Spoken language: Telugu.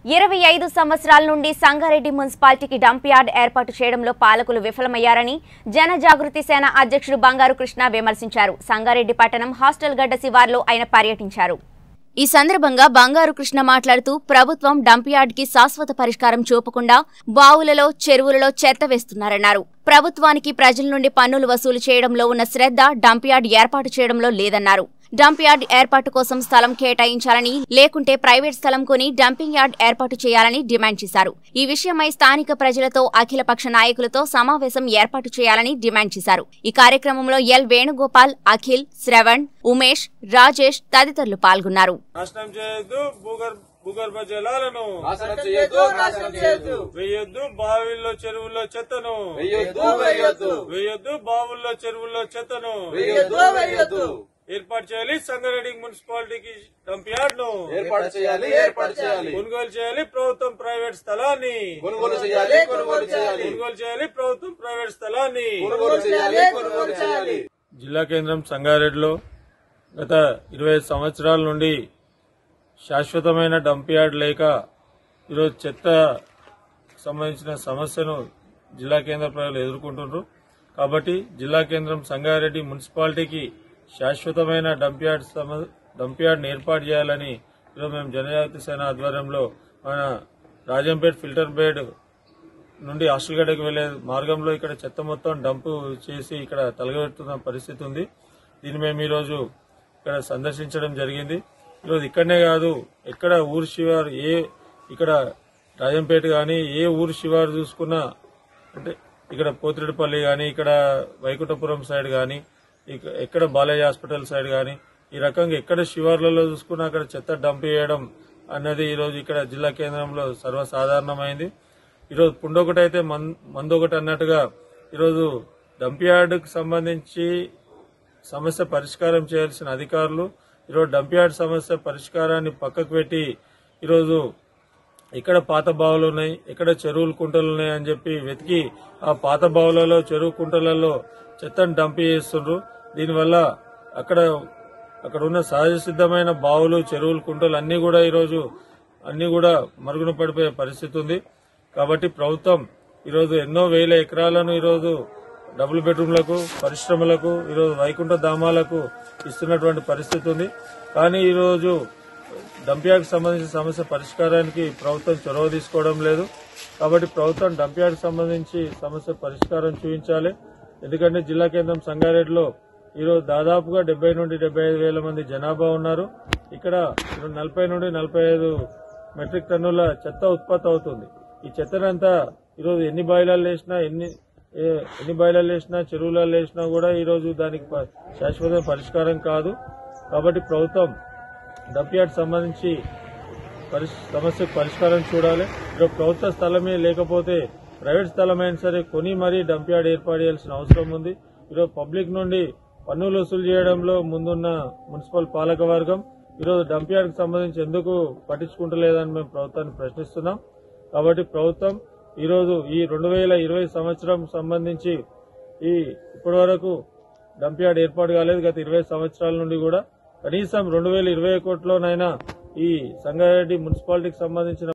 ఇరవై ఐదు సంవత్సరాల నుండి సంగారెడ్డి మున్సిపాలిటీకి డంప్ యార్డ్ ఏర్పాటు చేయడంలో పాలకులు విఫలమయ్యారని జన జాగృతి సేన అధ్యక్షుడు బంగారు కృష్ణ విమర్శించారు సంగారెడ్డి పట్టణం హాస్టల్ గడ్డ శివార్లో ఆయన పర్యటించారు ఈ సందర్భంగా బంగారు కృష్ణ మాట్లాడుతూ ప్రభుత్వం డంప్ యార్డ్ కి శాశ్వత పరిష్కారం చూపకుండా బావులలో చెరువులలో చెత్త వేస్తున్నారన్నారు ప్రభుత్వానికి ప్రజల నుండి పన్నులు వసూలు చేయడంలో ఉన్న శ్రద్ధ డంప్ యార్డ్ ఏర్పాటు చేయడంలో లేదన్నారు డంప్ యార్డ్ ఏర్పాటు కోసం స్థలం కేటాయించాలని లేకుంటే ప్రైవేట్ స్థలం కొని డంపింగ్ యార్డ్ ఏర్పాటు చేయాలని డిమాండ్ చేశారు ఈ విషయమై స్థానిక ప్రజలతో అఖిలపక్ష నాయకులతో సమావేశం ఏర్పాటు చేయాలని డిమాండ్ చేశారు ఈ కార్యక్రమంలో ఎల్ వేణుగోపాల్ అఖిల్ శ్రవణ్ ఉమేష్ రాజేష్ తదితరులు పాల్గొన్నారు నాశనం చేయొద్దు భూగర్భ భూగర్భ జలాలను నాశనం చేయొద్దు నాశనం చేయొద్దు వేయొద్దు బావిల్లో చెరువుల్లో చెత్తను వెయ్యొద్దు వెయ్యొద్దు వేయొద్దు బావుల్లో చెరువుల్లో చెత్తను వెయ్యొద్దు వెయ్యొద్దు ఏర్పాటు చేయాలి సంగారెడ్డి మున్సిపాలిటీకి డంప్ యార్డ్ ను ఏర్పాటు చేయాలి ఏర్పాటు చేయాలి కొనుగోలు చేయాలి ప్రభుత్వం ప్రైవేట్ స్థలాన్ని కొనుగోలు చేయాలి కొనుగోలు చేయాలి కొనుగోలు చేయాలి ప్రభుత్వం ప్రైవేట్ స్థలాన్ని కొనుగోలు చేయాలి కొనుగోలు చేయాలి జిల్లా కేంద్రం సంగారెడ్డిలో గత ఇరవై సంవత్సరాల నుండి శాశ్వతమైన డంప్ యార్డ్ లేక ఈరోజు చెత్త సంబంధించిన సమస్యను జిల్లా కేంద్ర ప్రజలు ఎదుర్కొంటున్నారు కాబట్టి జిల్లా కేంద్రం సంగారెడ్డి మున్సిపాలిటీకి శాశ్వతమైన డంప్ యార్డ్ సమ- డంప్ యార్డ్ని ఏర్పాటు చేయాలని ఈరోజు మేము జనజాతి సేన ఆధ్వర్యంలో మన రాజంపేట్ ఫిల్టర్ బెడ్ నుండి హాస్టల్గడ్డకు వెళ్లే మార్గంలో ఇక్కడ చెత్త మొత్తం డంపు చేసి ఇక్కడ తలగబెడుతున్న పరిస్థితి ఉంది దీన్ని మేము ఈరోజు ఇక్కడ సందర్శించడం జరిగింది ఈరోజు ఇక్కడనే కాదు ఎక్కడ ఊరు శివారు ఏ ఇక్కడ రాజంపేట కానీ ఏ ఊరు శివారు చూసుకున్నా అంటే ఇక్కడ పోతిరెడ్డిపల్లి కానీ ఇక్కడ వైకుంఠపురం సైడ్ కానీ ఇక ఎక్కడ బాలయ్య హాస్పిటల్ సైడ్ కానీ ఈ రకంగా ఎక్కడ శివార్లలో చూసుకున్నా అక్కడ చెత్త డంప్ చేయడం అన్నది ఈరోజు ఇక్కడ జిల్లా కేంద్రంలో సర్వసాధారణమైంది ఈరోజు పుండొకటి అయితే మన్ మందొకటి అన్నట్టుగా ఈరోజు డంప్ యార్డుకు సంబంధించి సమస్య పరిష్కారం చేయాల్సిన అధికారులు ఈరోజు డంప్ యార్డ్ సమస్య పరిష్కారాన్ని పక్కకు పెట్టి ఈరోజు ఎక్కడ పాత బావులు ఉన్నాయి ఎక్కడ చెరువులు కుంటలు ఉన్నాయి అని చెప్పి వెతికి ఆ పాత బావులలో చెరువు కుంటలలో చెత్తను డంప్ చేస్తుండ్రు దీనివల్ల అక్కడ అక్కడ ఉన్న సహజ సిద్ధమైన బావులు చెరువులు కుంటలు అన్ని కూడా ఈరోజు అన్ని కూడా మరుగున పడిపోయే పరిస్థితి ఉంది కాబట్టి ప్రభుత్వం ఈరోజు ఎన్నో వేల ఎకరాలను ఈరోజు డబుల్ బెడ్రూమ్లకు పరిశ్రమలకు ఈరోజు వైకుంఠ ధామాలకు ఇస్తున్నటువంటి పరిస్థితి ఉంది కానీ ఈరోజు డంప్యార్డ్కి సంబంధించిన సమస్య పరిష్కారానికి ప్రభుత్వం చొరవ తీసుకోవడం లేదు కాబట్టి ప్రభుత్వం డంప్యార్డ్కి సంబంధించి సమస్య పరిష్కారం చూపించాలి ఎందుకంటే జిల్లా కేంద్రం సంగారెడ్డిలో ఈరోజు దాదాపుగా డెబ్బై నుండి డెబ్బై ఐదు వేల మంది జనాభా ఉన్నారు ఇక్కడ ఈరోజు నలభై నుండి నలభై ఐదు మెట్రిక్ టన్నుల చెత్త ఉత్పత్తి అవుతుంది ఈ చెత్తనంతా ఈరోజు ఎన్ని బాయిలాలు వేసినా ఎన్ని ఏ- ఎన్ని బాయిలాలు వేసినా చెరువులలో వేసినా కూడా ఈరోజు దానికి ప- శాశ్వత పరిష్కారం కాదు కాబట్టి ప్రభుత్వం డంప్ యార్డ్ సంబంధించి పరిష్- సమస్యకు పరిష్కారం చూడాలి ఇక్కడ ప్రభుత్వ స్థలమే లేకపోతే ప్రైవేట్ స్థలమైనా సరే కొని మరీ డంప్ యార్డ్ ఏర్పాటు చేయాల్సిన అవసరం ఉంది ఈరోజు పబ్లిక్ నుండి పన్నులు వసూలు చేయడంలో ముందున్న మున్సిపల్ పాలక వర్గం ఈరోజు డంప్ యార్డ్కి సంబంధించి ఎందుకు పట్టించుకుంటలేదని మేము ప్రభుత్వాన్ని ప్రశ్నిస్తున్నాం కాబట్టి ప్రభుత్వం ఈరోజు ఈ రెండు వేల ఇరవై సంవత్సరం సంబంధించి ఈ ఇప్పటి వరకు డంప్ యార్డ్ ఏర్పాటు కాలేదు గత ఇరవై సంవత్సరాల నుండి కూడా కనీసం రెండు వేల ఇరవై ఒకటిలోనైనా ఈ సంగారెడ్డి మున్సిపాలిటీకి సంబంధించిన